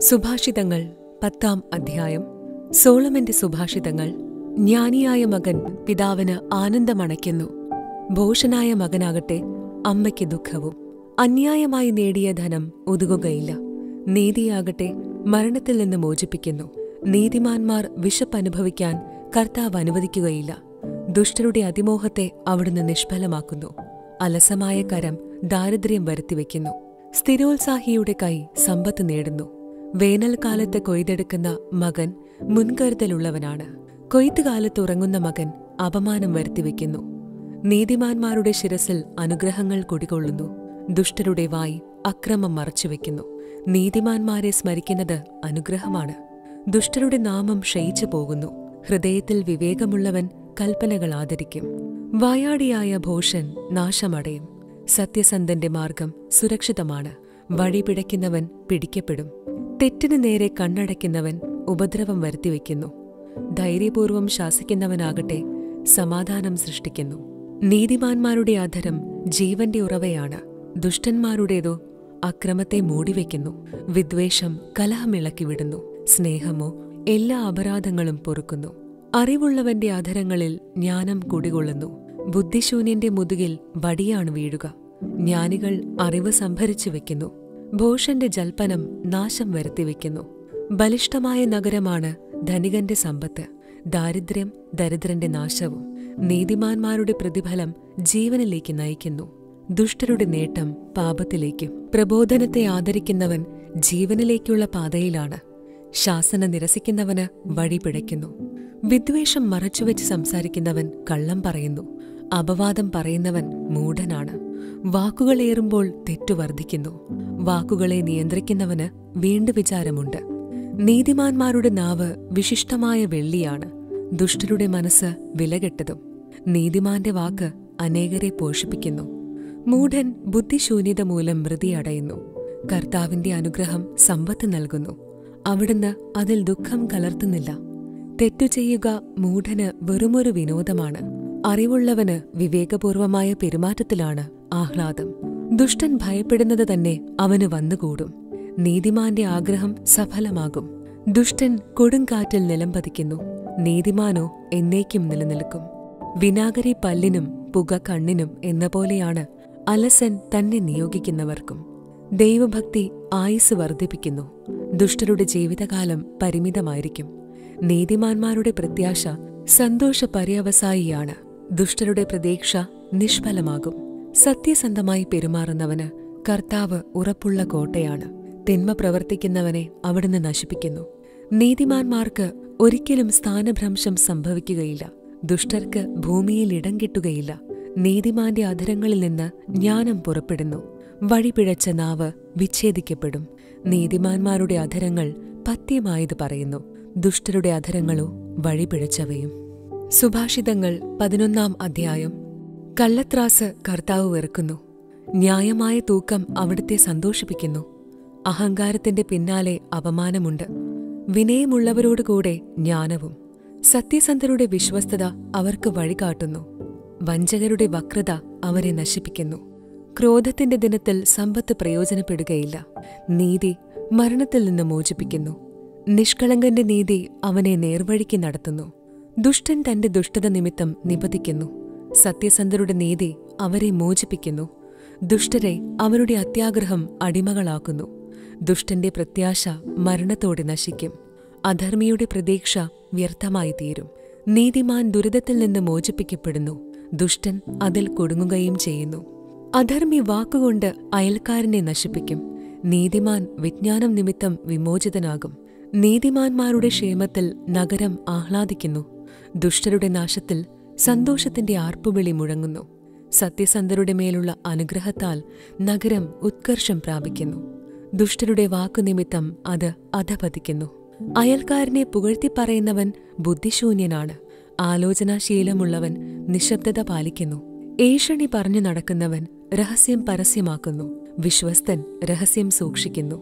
സുഭാഷിതങ്ങൾ പത്താം അധ്യായം സോളമന്റെ സുഭാഷിതങ്ങൾ ജ്ഞാനിയായ മകൻ പിതാവിന് ആനന്ദമണയ്ക്കുന്നു ഭോഷനായ മകനാകട്ടെ അമ്മയ്ക്ക് ദുഃഖവും അന്യായമായി നേടിയ ധനം ഒതുകുകയില്ല നീതിയാകട്ടെ മരണത്തിൽ നിന്ന് മോചിപ്പിക്കുന്നു നീതിമാന്മാർ വിശപ്പനുഭവിക്കാൻ കർത്താവ് അനുവദിക്കുകയില്ല ദുഷ്ടരുടെ അതിമോഹത്തെ അവിടുന്ന് നിഷ്ഫലമാക്കുന്നു അലസമായ കരം ദാരിദ്ര്യം വരുത്തിവെക്കുന്നു സ്ഥിരോത്സാഹിയുടെ കൈ സമ്പത്ത് നേടുന്നു വേനൽക്കാലത്ത് കൊയ്തെടുക്കുന്ന മകൻ മുൻകരുതലുള്ളവനാണ് കൊയ്ത്തുകാലത്ത് ഉറങ്ങുന്ന മകൻ അപമാനം വരുത്തിവെക്കുന്നു നീതിമാന്മാരുടെ ശിരസിൽ അനുഗ്രഹങ്ങൾ കുടികൊള്ളുന്നു ദുഷ്ടരുടെ വായി അക്രമം മറച്ചുവെക്കുന്നു നീതിമാന്മാരെ സ്മരിക്കുന്നത് അനുഗ്രഹമാണ് ദുഷ്ടരുടെ നാമം ക്ഷയിച്ചു പോകുന്നു ഹൃദയത്തിൽ വിവേകമുള്ളവൻ കൽപ്പനകൾ ആദരിക്കും വായാടിയായ ഭോഷൻ നാശമടയും സത്യസന്ധന്റെ മാർഗം സുരക്ഷിതമാണ് വഴി പിടയ്ക്കുന്നവൻ പിടിക്കപ്പെടും തെറ്റിനു നേരെ കണ്ണടയ്ക്കുന്നവൻ ഉപദ്രവം വരുത്തിവെക്കുന്നു ധൈര്യപൂർവം ശാസിക്കുന്നവനാകട്ടെ സമാധാനം സൃഷ്ടിക്കുന്നു നീതിമാന്മാരുടെ അധരം ജീവന്റെ ഉറവയാണ് ദുഷ്ടന്മാരുടേതോ അക്രമത്തെ മൂടിവെക്കുന്നു വിദ്വേഷം കലഹമിളക്കിവിടുന്നു സ്നേഹമോ എല്ലാ അപരാധങ്ങളും പൊറുക്കുന്നു അറിവുള്ളവന്റെ അധരങ്ങളിൽ ജ്ഞാനം കുടികൊള്ളുന്നു ബുദ്ധിശൂന്യന്റെ മുതുകിൽ വടിയാണ് വീഴുക ജ്ഞാനികൾ അറിവ് സംഭരിച്ചു വെക്കുന്നു ഭോഷന്റെ ജൽപ്പനം നാശം വരുത്തിവെക്കുന്നു ബലിഷ്ഠമായ നഗരമാണ് ധനികന്റെ സമ്പത്ത് ദാരിദ്ര്യം ദരിദ്രന്റെ നാശവും നീതിമാന്മാരുടെ പ്രതിഫലം ജീവനിലേക്ക് നയിക്കുന്നു ദുഷ്ടരുടെ നേട്ടം പാപത്തിലേക്കും പ്രബോധനത്തെ ആദരിക്കുന്നവൻ ജീവനിലേക്കുള്ള പാതയിലാണ് ശാസന നിരസിക്കുന്നവന് വഴി പിഴയ്ക്കുന്നു വിദ്വേഷം മറച്ചുവെച്ച് സംസാരിക്കുന്നവൻ കള്ളം പറയുന്നു അപവാദം പറയുന്നവൻ മൂഢനാണ് വാക്കുകളേറുമ്പോൾ തെറ്റു വർദ്ധിക്കുന്നു വാക്കുകളെ നിയന്ത്രിക്കുന്നവന് വീണ്ടു വിചാരമുണ്ട് നീതിമാന്മാരുടെ നാവ് വിശിഷ്ടമായ വെള്ളിയാണ് ദുഷ്ടരുടെ മനസ്സ് വിലകെട്ടതും നീതിമാന്റെ വാക്ക് അനേകരെ പോഷിപ്പിക്കുന്നു മൂഢൻ ബുദ്ധിശൂന്യത മൂലം മൃതിയടയുന്നു കർത്താവിന്റെ അനുഗ്രഹം സമ്പത്ത് നൽകുന്നു അവിടുന്ന് അതിൽ ദുഃഖം കലർത്തുന്നില്ല തെറ്റു ചെയ്യുക മൂഢന് വെറുമൊരു വിനോദമാണ് അറിവുള്ളവന് വിവേകപൂർവമായ പെരുമാറ്റത്തിലാണ് ആഹ്ലാദം ദുഷ്ടൻ ഭയപ്പെടുന്നത് തന്നെ അവന് വന്നുകൂടും നീതിമാന്റെ ആഗ്രഹം സഫലമാകും ദുഷ്ടൻ കൊടുങ്കാറ്റിൽ നിലംപതിക്കുന്നു നീതിമാനോ എന്നേക്കും നിലനിൽക്കും വിനാഗരി പല്ലിനും പുക കണ്ണിനും എന്ന പോലെയാണ് അലസൻ തന്നെ നിയോഗിക്കുന്നവർക്കും ദൈവഭക്തി ആയുസ് വർദ്ധിപ്പിക്കുന്നു ദുഷ്ടരുടെ ജീവിതകാലം പരിമിതമായിരിക്കും നീതിമാന്മാരുടെ പ്രത്യാശ സന്തോഷ പര്യവസായിയാണ് ദുഷ്ടരുടെ പ്രതീക്ഷ നിഷ്ഫലമാകും സത്യസന്ധമായി പെരുമാറുന്നവന് കർത്താവ് ഉറപ്പുള്ള കോട്ടയാണ് തിന്മ പ്രവർത്തിക്കുന്നവനെ അവിടുന്ന് നശിപ്പിക്കുന്നു നീതിമാന്മാർക്ക് ഒരിക്കലും സ്ഥാനഭ്രംശം സംഭവിക്കുകയില്ല ദുഷ്ടർക്ക് ഭൂമിയിൽ ഇടം കിട്ടുകയില്ല നീതിമാന്റെ അധരങ്ങളിൽ നിന്ന് ജ്ഞാനം പുറപ്പെടുന്നു വഴിപിഴച്ച നാവ് വിച്ഛേദിക്കപ്പെടും നീതിമാന്മാരുടെ അധരങ്ങൾ പത്യമായത് പറയുന്നു ദുഷ്ടരുടെ അധരങ്ങളോ വഴിപിഴച്ചവയും സുഭാഷിതങ്ങൾ പതിനൊന്നാം അധ്യായം കള്ളത്രാസ് കർത്താവ് വെറുക്കുന്നു ന്യായമായ തൂക്കം അവിടുത്തെ സന്തോഷിപ്പിക്കുന്നു അഹങ്കാരത്തിന്റെ പിന്നാലെ അപമാനമുണ്ട് വിനയമുള്ളവരോടുകൂടെ ജ്ഞാനവും സത്യസന്ധരുടെ വിശ്വസ്തത അവർക്ക് വഴികാട്ടുന്നു വഞ്ചകരുടെ വക്രത അവരെ നശിപ്പിക്കുന്നു ക്രോധത്തിന്റെ ദിനത്തിൽ സമ്പത്ത് പ്രയോജനപ്പെടുകയില്ല നീതി മരണത്തിൽ നിന്ന് മോചിപ്പിക്കുന്നു നിഷ്കളങ്കന്റെ നീതി അവനെ നേർവഴിക്ക് നടത്തുന്നു ദുഷ്ടൻ തന്റെ ദുഷ്ടത നിമിത്തം നിപതിക്കുന്നു സത്യസന്ധരുടെ നീതി അവരെ മോചിപ്പിക്കുന്നു ദുഷ്ടരെ അവരുടെ അത്യാഗ്രഹം അടിമകളാക്കുന്നു ദുഷ്ടന്റെ പ്രത്യാശ മരണത്തോടെ നശിക്കും അധർമ്മിയുടെ പ്രതീക്ഷ വ്യർത്ഥമായി തീരും നീതിമാൻ ദുരിതത്തിൽ നിന്ന് മോചിപ്പിക്കപ്പെടുന്നു ദുഷ്ടൻ അതിൽ കൊടുങ്ങുകയും ചെയ്യുന്നു അധർമ്മി വാക്കുകൊണ്ട് അയൽക്കാരനെ നശിപ്പിക്കും നീതിമാൻ വിജ്ഞാനം നിമിത്തം വിമോചിതനാകും നീതിമാന്മാരുടെ ക്ഷേമത്തിൽ നഗരം ആഹ്ലാദിക്കുന്നു ദുഷ്ടരുടെ നാശത്തിൽ സന്തോഷത്തിന്റെ ആർപ്പുവിളി മുഴങ്ങുന്നു സത്യസന്ധരുടെ മേലുള്ള അനുഗ്രഹത്താൽ നഗരം ഉത്കർഷം പ്രാപിക്കുന്നു ദുഷ്ടരുടെ വാക്കുനിമിത്തം അത് അധപതിക്കുന്നു അയൽക്കാരനെ പുകഴ്ത്തിപ്പറയുന്നവൻ ബുദ്ധിശൂന്യനാണ് ആലോചനാശീലമുള്ളവൻ നിശബ്ദത പാലിക്കുന്നു ഏഷണി പറഞ്ഞു നടക്കുന്നവൻ രഹസ്യം പരസ്യമാക്കുന്നു വിശ്വസ്തൻ രഹസ്യം സൂക്ഷിക്കുന്നു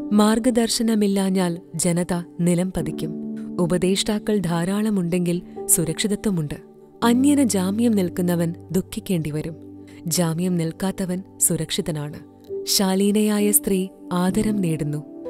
മാർഗദർശനമില്ലാഞ്ഞാൽ ജനത നിലം പതിക്കും ഉപദേഷ്ടാക്കൾ ധാരാളമുണ്ടെങ്കിൽ സുരക്ഷിതത്വമുണ്ട് അന്യന ജാമ്യം നിൽക്കുന്നവൻ ദുഃഖിക്കേണ്ടിവരും ജാമ്യം നിൽക്കാത്തവൻ സുരക്ഷിതനാണ് ശാലീനയായ സ്ത്രീ ആദരം നേടുന്നു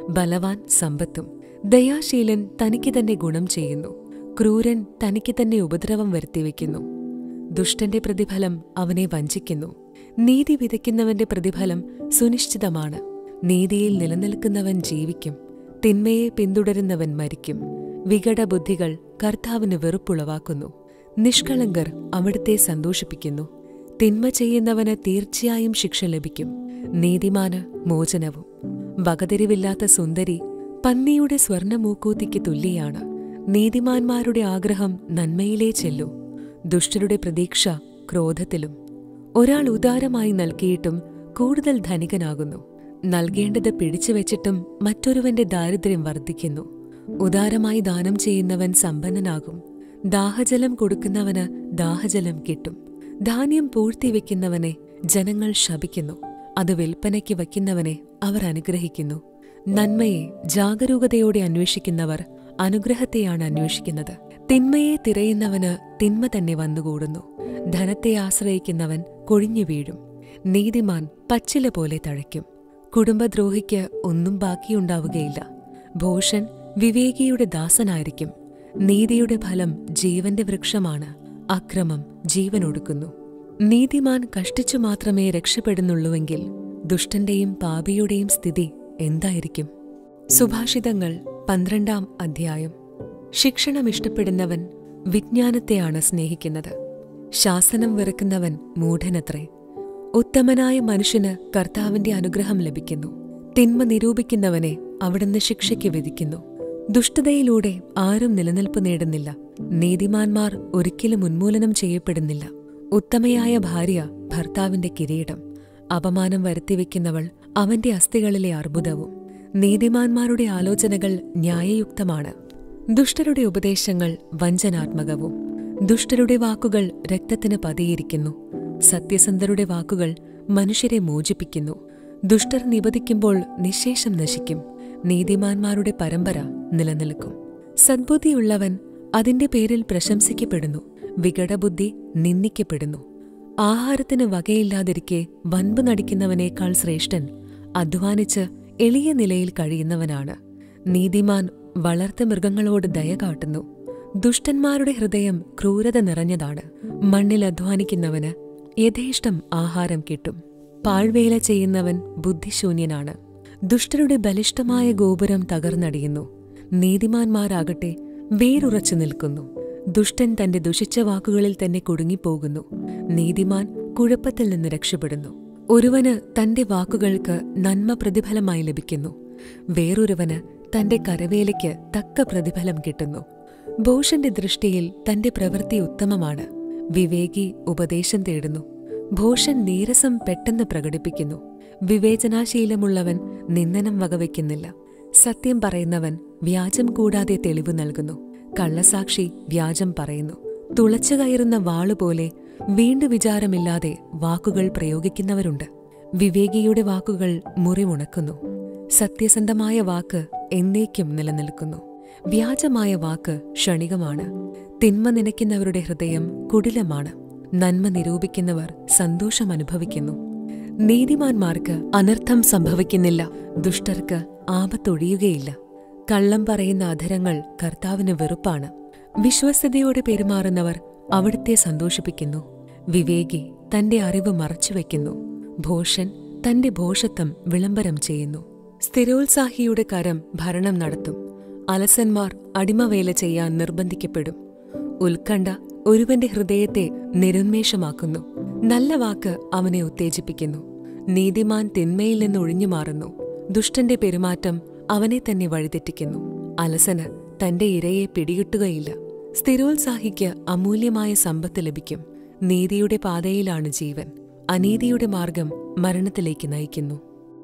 ബലവാൻ സമ്പത്തും ദയാശീലൻ തനിക്ക് തന്നെ ഗുണം ചെയ്യുന്നു ക്രൂരൻ തനിക്ക് തന്നെ ഉപദ്രവം വരുത്തിവെക്കുന്നു ദുഷ്ടന്റെ പ്രതിഫലം അവനെ വഞ്ചിക്കുന്നു നീതി വിതയ്ക്കുന്നവന്റെ പ്രതിഫലം സുനിശ്ചിതമാണ് നീതിയിൽ നിലനിൽക്കുന്നവൻ ജീവിക്കും തിന്മയെ പിന്തുടരുന്നവൻ മരിക്കും വികടബുദ്ധികൾ കർത്താവിന് വെറുപ്പുളവാക്കുന്നു നിഷ്കളങ്കർ അവിടുത്തെ സന്തോഷിപ്പിക്കുന്നു തിന്മ ചെയ്യുന്നവന് തീർച്ചയായും ശിക്ഷ ലഭിക്കും നീതിമാന് മോചനവും വകതിരിവില്ലാത്ത സുന്ദരി പന്നിയുടെ സ്വർണമൂക്കൂത്തിക്ക് തുല്യാണ് നീതിമാന്മാരുടെ ആഗ്രഹം നന്മയിലേ ചെല്ലൂ ദുഷ്ടരുടെ പ്രതീക്ഷ ക്രോധത്തിലും ഒരാൾ ഉദാരമായി നൽകിയിട്ടും കൂടുതൽ ധനികനാകുന്നു നൽകേണ്ടത് പിടിച്ചുവെച്ചിട്ടും മറ്റൊരുവന്റെ ദാരിദ്ര്യം വർദ്ധിക്കുന്നു ഉദാരമായി ദാനം ചെയ്യുന്നവൻ സമ്പന്നനാകും ദാഹജലം കൊടുക്കുന്നവന് ദാഹജലം കിട്ടും ധാന്യം പൂഴ്ത്തിവെക്കുന്നവനെ ജനങ്ങൾ ശപിക്കുന്നു അത് വിൽപ്പനയ്ക്ക് വയ്ക്കുന്നവനെ അവർ അനുഗ്രഹിക്കുന്നു നന്മയെ ജാഗരൂകതയോടെ അന്വേഷിക്കുന്നവർ അനുഗ്രഹത്തെയാണ് അന്വേഷിക്കുന്നത് തിന്മയെ തിരയുന്നവന് തിന്മ തന്നെ വന്നുകൂടുന്നു ധനത്തെ ആശ്രയിക്കുന്നവൻ കൊഴിഞ്ഞു വീഴും നീതിമാൻ പച്ചില പോലെ തഴയ്ക്കും കുടുംബദ്രോഹിക്ക് ഒന്നും ബാക്കിയുണ്ടാവുകയില്ല ഭോഷൻ വിവേകിയുടെ ദാസനായിരിക്കും നീതിയുടെ ഫലം ജീവന്റെ വൃക്ഷമാണ് അക്രമം ജീവനൊടുക്കുന്നു നീതിമാൻ കഷ്ടിച്ചു മാത്രമേ രക്ഷപ്പെടുന്നുള്ളൂവെങ്കിൽ ദുഷ്ടന്റെയും പാപിയുടെയും സ്ഥിതി എന്തായിരിക്കും സുഭാഷിതങ്ങൾ പന്ത്രണ്ടാം അധ്യായം ശിക്ഷണം ഇഷ്ടപ്പെടുന്നവൻ വിജ്ഞാനത്തെയാണ് സ്നേഹിക്കുന്നത് ശാസനം വെറുക്കുന്നവൻ മൂഢനത്രേ ഉത്തമനായ മനുഷ്യന് കർത്താവിന്റെ അനുഗ്രഹം ലഭിക്കുന്നു തിന്മ നിരൂപിക്കുന്നവനെ അവിടുന്ന് ശിക്ഷയ്ക്ക് വിധിക്കുന്നു ദുഷ്ടതയിലൂടെ ആരും നിലനിൽപ്പ് നേടുന്നില്ല നീതിമാന്മാർ ഒരിക്കലും ഉന്മൂലനം ചെയ്യപ്പെടുന്നില്ല ഉത്തമയായ ഭാര്യ ഭർത്താവിന്റെ കിരീടം അപമാനം വരുത്തിവെക്കുന്നവൾ അവന്റെ അസ്ഥികളിലെ അർബുദവും നീതിമാന്മാരുടെ ആലോചനകൾ ന്യായയുക്തമാണ് ദുഷ്ടരുടെ ഉപദേശങ്ങൾ വഞ്ചനാത്മകവും ദുഷ്ടരുടെ വാക്കുകൾ രക്തത്തിന് പതിയിരിക്കുന്നു സത്യസന്ധരുടെ വാക്കുകൾ മനുഷ്യരെ മോചിപ്പിക്കുന്നു ദുഷ്ടർ നിവദിക്കുമ്പോൾ നിശേഷം നശിക്കും നീതിമാന്മാരുടെ പരമ്പര നിലനിൽക്കും സദ്ബുദ്ധിയുള്ളവൻ അതിന്റെ പേരിൽ പ്രശംസിക്കപ്പെടുന്നു വികടബുദ്ധി നിന്ദിക്കപ്പെടുന്നു ആഹാരത്തിന് വകയില്ലാതിരിക്കെ വൻപ് നടിക്കുന്നവനേക്കാൾ ശ്രേഷ്ഠൻ അധ്വാനിച്ച് എളിയ നിലയിൽ കഴിയുന്നവനാണ് നീതിമാൻ വളർത്ത മൃഗങ്ങളോട് ദയ കാട്ടുന്നു ദുഷ്ടന്മാരുടെ ഹൃദയം ക്രൂരത നിറഞ്ഞതാണ് മണ്ണിൽ അധ്വാനിക്കുന്നവന് യഥേഷ്ടം ആഹാരം കിട്ടും പാഴ്വേല ചെയ്യുന്നവൻ ബുദ്ധിശൂന്യനാണ് ദുഷ്ടരുടെ ബലിഷ്ഠമായ ഗോപുരം തകർന്നടിയുന്നു നീതിമാന്മാരാകട്ടെ വേരുറച്ചു നിൽക്കുന്നു ദുഷ്ടൻ തന്റെ ദുഷിച്ച വാക്കുകളിൽ തന്നെ കുടുങ്ങിപ്പോകുന്നു നീതിമാൻ കുഴപ്പത്തിൽ നിന്ന് രക്ഷപ്പെടുന്നു ഒരുവന് തന്റെ വാക്കുകൾക്ക് നന്മ പ്രതിഫലമായി ലഭിക്കുന്നു വേറൊരുവന് തന്റെ കരവേലയ്ക്ക് തക്ക പ്രതിഫലം കിട്ടുന്നു ഭോഷന്റെ ദൃഷ്ടിയിൽ തന്റെ പ്രവൃത്തി ഉത്തമമാണ് വിവേകി ഉപദേശം തേടുന്നു ഭോഷൻ നീരസം പെട്ടെന്ന് പ്രകടിപ്പിക്കുന്നു വിവേചനാശീലമുള്ളവൻ നിന്ദനം വകവയ്ക്കുന്നില്ല സത്യം പറയുന്നവൻ വ്യാജം കൂടാതെ തെളിവ് നൽകുന്നു കള്ളസാക്ഷി വ്യാജം പറയുന്നു തുളച്ചു കയറുന്ന വാളുപോലെ വീണ്ടു വിചാരമില്ലാതെ വാക്കുകൾ പ്രയോഗിക്കുന്നവരുണ്ട് വിവേകിയുടെ വാക്കുകൾ മുറിവുണക്കുന്നു സത്യസന്ധമായ വാക്ക് എന്നേക്കും നിലനിൽക്കുന്നു വ്യാജമായ വാക്ക് ക്ഷണികമാണ് തിന്മ നനയ്ക്കുന്നവരുടെ ഹൃദയം കുടിലമാണ് നന്മ നിരൂപിക്കുന്നവർ സന്തോഷം അനുഭവിക്കുന്നു നീതിമാന്മാർക്ക് അനർത്ഥം സംഭവിക്കുന്നില്ല ദുഷ്ടർക്ക് ആപത്തൊഴിയുകയില്ല കള്ളം പറയുന്ന അധരങ്ങൾ കർത്താവിന് വെറുപ്പാണ് വിശ്വസ്തയോടെ പെരുമാറുന്നവർ അവിടുത്തെ സന്തോഷിപ്പിക്കുന്നു വിവേകി തന്റെ അറിവ് മറച്ചുവെക്കുന്നു ഭോഷൻ തന്റെ ഭോഷത്വം വിളംബരം ചെയ്യുന്നു സ്ഥിരോത്സാഹിയുടെ കരം ഭരണം നടത്തും അലസന്മാർ അടിമവേല ചെയ്യാൻ നിർബന്ധിക്കപ്പെടും ഉത്കണ്ഠ ഒരുവന്റെ ഹൃദയത്തെ നിരുന്മേഷമാക്കുന്നു നല്ല വാക്ക് അവനെ ഉത്തേജിപ്പിക്കുന്നു നീതിമാൻ തിന്മയിൽ നിന്ന് ഒഴിഞ്ഞു മാറുന്നു ദുഷ്ടന്റെ പെരുമാറ്റം അവനെ തന്നെ വഴിതെറ്റിക്കുന്നു അലസന് തന്റെ ഇരയെ പിടികിട്ടുകയില്ല സ്ഥിരോത്സാഹിക്ക് അമൂല്യമായ സമ്പത്ത് ലഭിക്കും നീതിയുടെ പാതയിലാണ് ജീവൻ അനീതിയുടെ മാർഗം മരണത്തിലേക്ക് നയിക്കുന്നു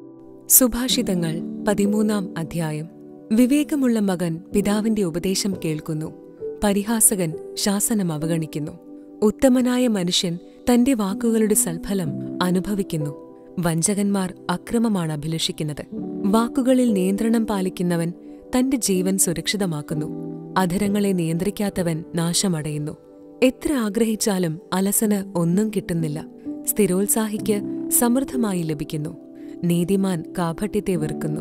സുഭാഷിതങ്ങൾ പതിമൂന്നാം അധ്യായം വിവേകമുള്ള മകൻ പിതാവിന്റെ ഉപദേശം കേൾക്കുന്നു പരിഹാസകൻ ശാസനം അവഗണിക്കുന്നു ഉത്തമനായ മനുഷ്യൻ തന്റെ വാക്കുകളുടെ സൽഫലം അനുഭവിക്കുന്നു വഞ്ചകന്മാർ അക്രമമാണ് അഭിലഷിക്കുന്നത് വാക്കുകളിൽ നിയന്ത്രണം പാലിക്കുന്നവൻ തന്റെ ജീവൻ സുരക്ഷിതമാക്കുന്നു അധരങ്ങളെ നിയന്ത്രിക്കാത്തവൻ നാശമടയുന്നു എത്ര ആഗ്രഹിച്ചാലും അലസന് ഒന്നും കിട്ടുന്നില്ല സ്ഥിരോത്സാഹിക്ക് സമൃദ്ധമായി ലഭിക്കുന്നു നീതിമാൻ കാപട്യത്തെ വെറുക്കുന്നു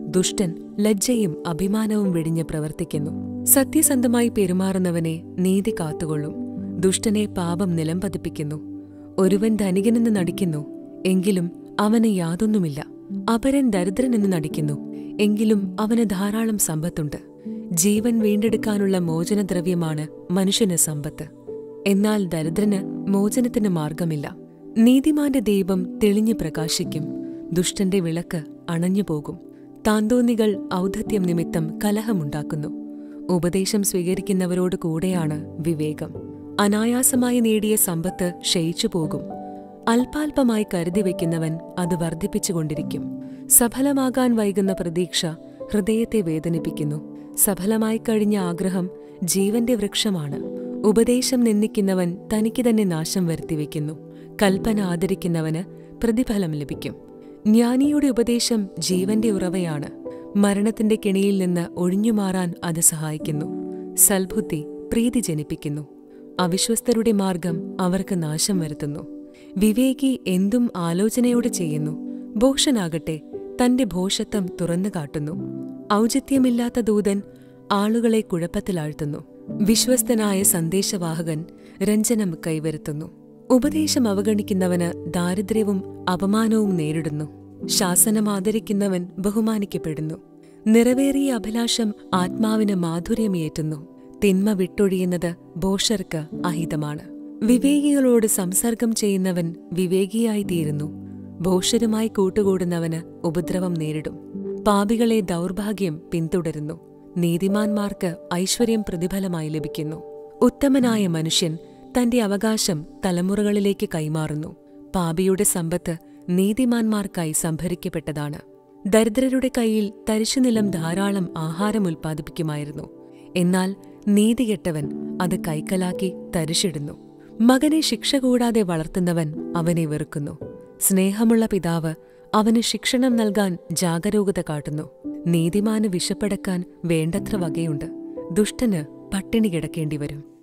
ദുഷ്ടൻ ലജ്ജയും അഭിമാനവും വെടിഞ്ഞ് പ്രവർത്തിക്കുന്നു സത്യസന്ധമായി പെരുമാറുന്നവനെ നീതി കാത്തുകൊള്ളും ദുഷ്ടനെ പാപം നിലം പതിപ്പിക്കുന്നു ഒരുവൻ ധനികനെന്ന് നടിക്കുന്നു എങ്കിലും അവന് യാതൊന്നുമില്ല അപരൻ ദരിദ്രനെന്ന് നടിക്കുന്നു എങ്കിലും അവന് ധാരാളം സമ്പത്തുണ്ട് ജീവൻ വീണ്ടെടുക്കാനുള്ള മോചനദ്രവ്യമാണ് മനുഷ്യന് സമ്പത്ത് എന്നാൽ ദരിദ്രന് മോചനത്തിന് മാർഗമില്ല നീതിമാന്റെ ദീപം തെളിഞ്ഞു പ്രകാശിക്കും ദുഷ്ടന്റെ വിളക്ക് അണഞ്ഞുപോകും താന്തോന്നികൾ ഔദ്ധത്യം നിമിത്തം കലഹമുണ്ടാക്കുന്നു ഉപദേശം സ്വീകരിക്കുന്നവരോട് കൂടെയാണ് വിവേകം അനായാസമായി നേടിയ സമ്പത്ത് ക്ഷയിച്ചു പോകും അല്പാൽപമായി കരുതി വയ്ക്കുന്നവൻ അത് വർദ്ധിപ്പിച്ചുകൊണ്ടിരിക്കും സഫലമാകാൻ വൈകുന്ന പ്രതീക്ഷ ഹൃദയത്തെ വേദനിപ്പിക്കുന്നു സഫലമായി കഴിഞ്ഞ ആഗ്രഹം ജീവന്റെ വൃക്ഷമാണ് ഉപദേശം നിന്ദിക്കുന്നവൻ തനിക്ക് തന്നെ നാശം വരുത്തിവെക്കുന്നു കൽപ്പന ആദരിക്കുന്നവന് പ്രതിഫലം ലഭിക്കും ജ്ഞാനിയുടെ ഉപദേശം ജീവന്റെ ഉറവയാണ് മരണത്തിന്റെ കെണിയിൽ നിന്ന് ഒഴിഞ്ഞുമാറാൻ അത് സഹായിക്കുന്നു സൽബുദ്ധി പ്രീതി ജനിപ്പിക്കുന്നു അവിശ്വസ്തരുടെ മാർഗം അവർക്ക് നാശം വരുത്തുന്നു വിവേകി എന്തും ആലോചനയോടെ ചെയ്യുന്നു ഭോഷനാകട്ടെ തന്റെ ഭോഷത്വം തുറന്നു കാട്ടുന്നു ഔചിത്യമില്ലാത്ത ദൂതൻ ആളുകളെ കുഴപ്പത്തിലാഴ്ത്തുന്നു വിശ്വസ്തനായ സന്ദേശവാഹകൻ രഞ്ജനം കൈവരുത്തുന്നു ഉപദേശം അവഗണിക്കുന്നവന് ദാരിദ്ര്യവും അപമാനവും നേരിടുന്നു ശാസനം ആദരിക്കുന്നവൻ ബഹുമാനിക്കപ്പെടുന്നു നിറവേറിയ അഭിലാഷം ആത്മാവിന് മാധുര്യമേറ്റുന്നു തിന്മ വിട്ടൊഴിയുന്നത് ഭോഷർക്ക് അഹിതമാണ് വിവേകികളോട് സംസർഗം ചെയ്യുന്നവൻ വിവേകിയായി തീരുന്നു ഭോഷരുമായി കൂട്ടുകൂടുന്നവന് ഉപദ്രവം നേരിടും പാപികളെ ദൗർഭാഗ്യം പിന്തുടരുന്നു നീതിമാന്മാർക്ക് ഐശ്വര്യം പ്രതിഫലമായി ലഭിക്കുന്നു ഉത്തമനായ മനുഷ്യൻ തന്റെ അവകാശം തലമുറകളിലേക്ക് കൈമാറുന്നു പാപിയുടെ സമ്പത്ത് നീതിമാന്മാർക്കായി സംഭരിക്കപ്പെട്ടതാണ് ദരിദ്രരുടെ കയ്യിൽ തരിശുനിലം ധാരാളം ആഹാരം ഉൽപ്പാദിപ്പിക്കുമായിരുന്നു എന്നാൽ നീതികെട്ടവൻ അത് കൈക്കലാക്കി തരിശിടുന്നു മകനെ ശിക്ഷ കൂടാതെ വളർത്തുന്നവൻ അവനെ വെറുക്കുന്നു സ്നേഹമുള്ള പിതാവ് അവന് ശിക്ഷണം നൽകാൻ ജാഗരൂകത കാട്ടുന്നു നീതിമാന് വിശപ്പടക്കാൻ വേണ്ടത്ര വകയുണ്ട് ദുഷ്ടന് പട്ടിണി കിടക്കേണ്ടി വരും